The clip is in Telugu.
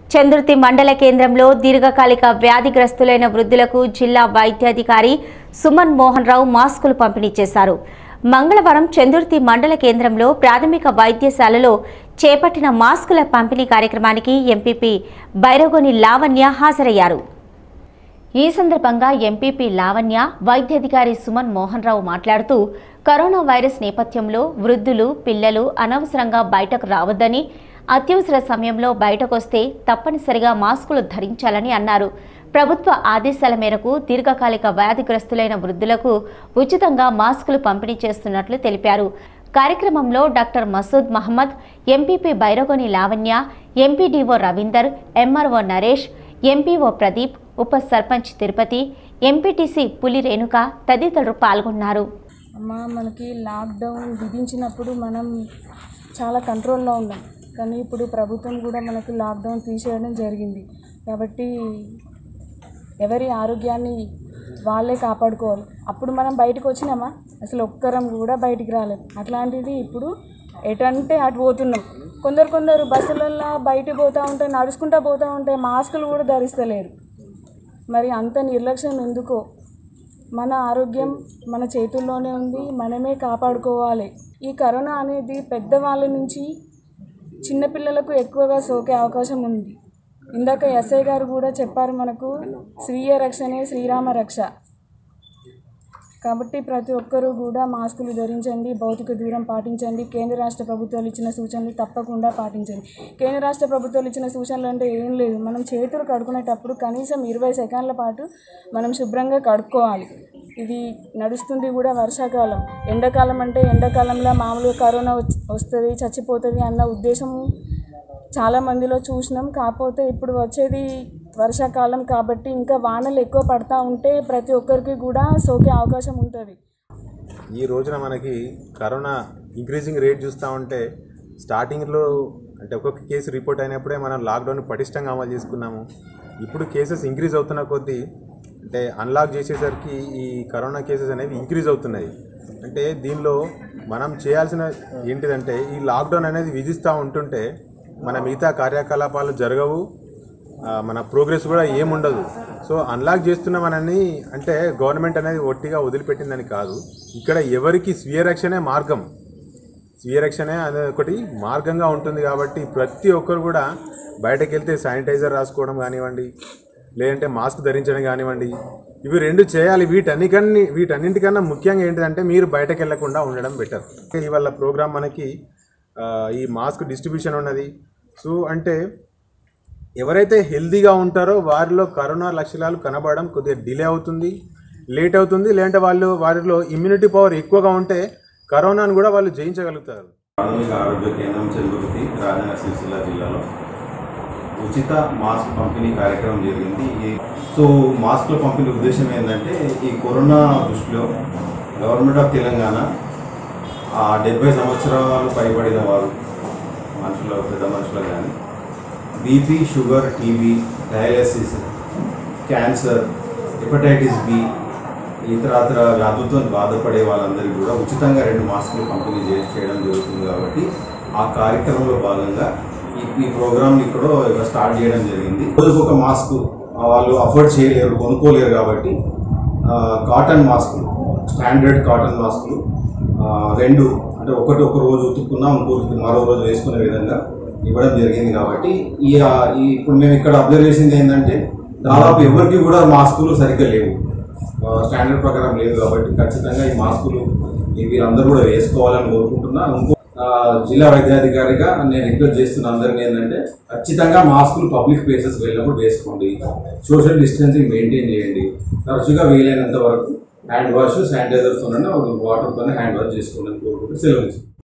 చంద్రుతి మండల కేంద్రంలో దీర్ఘకాలిక వ్యాధిగ్రస్తులైన వృద్ధులకు జిల్లా వైద్యాధికారి సుమన్ మోహన్ రావు మాస్కులు పంపిణీ చేశారు మంగళవారం చంద్రుతి మండల కేంద్రంలో ప్రాథమిక వైద్యశాలలో చేపట్టిన మాస్కుల పంపిణీ కార్యక్రమానికి ఎంపీపీ బైరగోని లావణ్య హాజరయ్యారు ఈ సందర్భంగా ఎంపీపీ లావణ్య వైద్యాధికారి సుమన్ మోహన్ రావు మాట్లాడుతూ కరోనా వైరస్ నేపథ్యంలో వృద్ధులు పిల్లలు అనవసరంగా బయటకు రావద్దని అత్యవసర సమయంలో బయటకొస్తే తప్పనిసరిగా మాస్కులు ధరించాలని అన్నారు ప్రభుత్వ ఆదేశాల మేరకు దీర్ఘకాలిక వ్యాధిగ్రస్తులైన వృద్ధులకు ఉచితంగా మాస్కులు పంపిణీ చేస్తున్నట్లు తెలిపారు కార్యక్రమంలో doctor Masood Mohammed MPP Bairagoni Lavanya MPDO Ravinder MRO Naresh MPO Pradeep ఉప సర్పంచ్ తిరుపతి ఎంపీటీసీ పులి రేణుక తదితరులు పాల్గొన్నారు అమ్మ మనకి లాక్డౌన్ విధించినప్పుడు మనం చాలా కంట్రోల్లో ఉన్నాం కానీ ఇప్పుడు ప్రభుత్వం కూడా మనకు లాక్డౌన్ తీసేయడం జరిగింది కాబట్టి ఎవరి ఆరోగ్యాన్ని వాళ్ళే కాపాడుకోవాలి అప్పుడు మనం బయటకు వచ్చినామా అసలు ఒక్కరం కూడా బయటికి రాలేం అట్లాంటిది ఇప్పుడు ఎటంటే అటు పోతున్నాం కొందరు కొందరు బస్సులల్లో బయటికి పోతూ ఉంటే నడుచుకుంటూ పోతూ ఉంటే మాస్కులు కూడా ధరిస్తలేరు మరి అంత నిర్లక్ష్యం ఎందుకో మన ఆరోగ్యం మన చేతుల్లోనే ఉంది మనమే కాపాడుకోవాలి ఈ కరోనా అనేది పెద్దవాళ్ళ నుంచి చిన్నపిల్లలకు ఎక్కువగా సోకే అవకాశం ఉంది ఇందాక ఎస్ఐ గారు కూడా చెప్పారు మనకు స్వీయ రక్షణే శ్రీరామ రక్ష కాబట్టి ప్రతి ఒక్కరూ కూడా మాస్కులు ధరించండి భౌతిక దూరం పాటించండి కేంద్ర రాష్ట్ర ప్రభుత్వాలు ఇచ్చిన సూచనలు తప్పకుండా పాటించండి కేంద్ర రాష్ట్ర ప్రభుత్వాలు ఇచ్చిన సూచనలు అంటే ఏం లేదు మనం చేతులు కడుక్కునేటప్పుడు కనీసం ఇరవై సెకండ్ల పాటు మనం శుభ్రంగా కడుక్కోవాలి ఇది నడుస్తుంది కూడా వర్షాకాలం ఎండాకాలం అంటే ఎండాకాలంలో మామూలుగా కరోనా వచ్చి- వస్తుంది చచ్చిపోతుంది అన్న ఉద్దేశం చాలా మందిలో చూసినాం కాకపోతే ఇప్పుడు వచ్చేది వర్షాకాలం కాబట్టి ఇంకా వానలు ఎక్కువ పడతా ఉంటే ప్రతి ఒక్కరికి కూడా సోకే అవకాశం ఉంటుంది ఈ రోజున మనకి కరోనా ఇంక్రీజింగ్ రేట్ చూస్తూ ఉంటే స్టార్టింగ్లో అంటే ఒక్కొక్క కేసు రిపోర్ట్ అయినప్పుడే మనం లాక్డౌన్ పటిష్టంగా అమలు చేసుకున్నాము ఇప్పుడు కేసెస్ ఇంక్రీజ్ అవుతున్న కొద్దీ అంటే అన్లాక్ చేసేసరికి ఈ కరోనా కేసెస్ అనేవి ఇంక్రీజ్ అవుతున్నాయి అంటే దీనిలో మనం చేయాల్సిన ఏంటిదంటే ఈ లాక్డౌన్ అనేది విధిస్తూ ఉంటుంటే మన మిగతా కార్యకలాపాలు జరగవు ఆ, మన ప్రోగ్రెస్ కూడా ఏముండదు సో అన్లాక్ చేస్తున్నామనని అంటే గవర్నమెంట్ అనేది ఒట్టిగా వదిలిపెట్టిందని కాదు ఇక్కడ ఎవరికి స్వీయ రక్షణే మార్గం స్వీయ రక్షణే అనే ఒకటి మార్గంగా ఉంటుంది కాబట్టి ప్రతి ఒక్కరు కూడా బయటకు వెళ్తే శానిటైజర్ రాసుకోవడం కానివ్వండి లేదంటే మాస్క్ ధరించడం కానివ్వండి ఇవి రెండు చేయాలి వీటన్నికన్ని వీటన్నింటికన్నా ముఖ్యంగా ఏంటిదంటే మీరు బయటకు వెళ్లకుండా ఉండడం బెటర్ ఇవాళ ప్రోగ్రామ్ మనకి ఆ, ఈ మాస్క్ డిస్ట్రిబ్యూషన్ ఉన్నది సో అంటే ఎవరైతే హెల్తీగా ఉంటారో వారిలో కరోనా లక్షణాలు కనబడడం కొద్దిగా డిలే అవుతుంది లేట్ అవుతుంది లేదంటే వాళ్ళు వారిలో ఇమ్యూనిటీ పవర్ ఎక్కువగా ఉంటే కరోనాను కూడా వాళ్ళు జయించగలుగుతారు ప్రాథమిక ఆరోగ్య కేంద్రం చంద్రుతి రాజన్న సిరిసిల్ల జిల్లాలో ఉచిత మాస్క్ పంపిణీ కార్యక్రమం జరిగింది ఈ సో మాస్కుల పంపిణీ ఉద్దేశం ఏంటంటే ఈ కరోనా దృష్టిలో గవర్నమెంట్ ఆఫ్ తెలంగాణ ఆ డెబ్బై సంవత్సరాలు పైబడిన వారు మనుషుల పెద్ద మనుషులు కానీ BP sugar TB dialysis cancer hepatitis B ఇతరత్ర వ్యాధులతో బాధపడే వాళ్ళందరికీ కూడా ఉచితంగా రెండు మాస్కులు పంపిణీ చే- చేయడం జరుగుతుంది కాబట్టి ఆ కార్యక్రమంలో భాగంగా ఈ ఈ ప్రోగ్రామ్ ఇక్కడ ఇక్కడ స్టార్ట్ చేయడం జరిగింది రోజుకు ఒక మాస్క్ ఆ, వాళ్ళు అఫోర్డ్ చేయలేరు కొనుక్కోలేరు కాబట్టి ఆ, కాటన్ మాస్కులు స్టాండర్డ్ కాటన్ మాస్కులు ఆ, రెండు అంటే ఒకటి ఒక రోజు ఉతుక్కున్నా ఇంకొకటి మరో రోజు వేసుకునే విధంగా ఇవ్వడం జరిగింది కాబట్టి ఈ ఆ, ఈ ఇప్పుడు మేము ఇక్కడ అబ్జర్వ్ చేసింది ఏంటంటే దాదాపు ఎవరికి కూడా మాస్కులు సరిగ్గా లేవు ఆ, స్టాండర్డ్ ప్రకారం లేదు కాబట్టి ఖచ్చితంగా ఈ మాస్కులు ఈ వీరందరూ కూడా వేసుకోవాలని కోరుకుంటున్నా ఇంకో ఆ, జిల్లా వైద్యాధికారిగా నేను రిక్వెస్ట్ చేస్తున్న అందరినీ ఏంటంటే ఖచ్చితంగా మాస్కులు పబ్లిక్ ప్లేసెస్ వెళ్ళినప్పుడు వేసుకోండి సోషల్ డిస్టెన్సింగ్ మెయింటైన్ చేయండి తరచుగా వీలైనంత వరకు హ్యాండ్ వాష్ శానిటైజర్తో వాటర్తోనే హ్యాండ్ వాష్ చేసుకోండి అని కోరుకుంటూ సెలవు తీసుకుంటాను.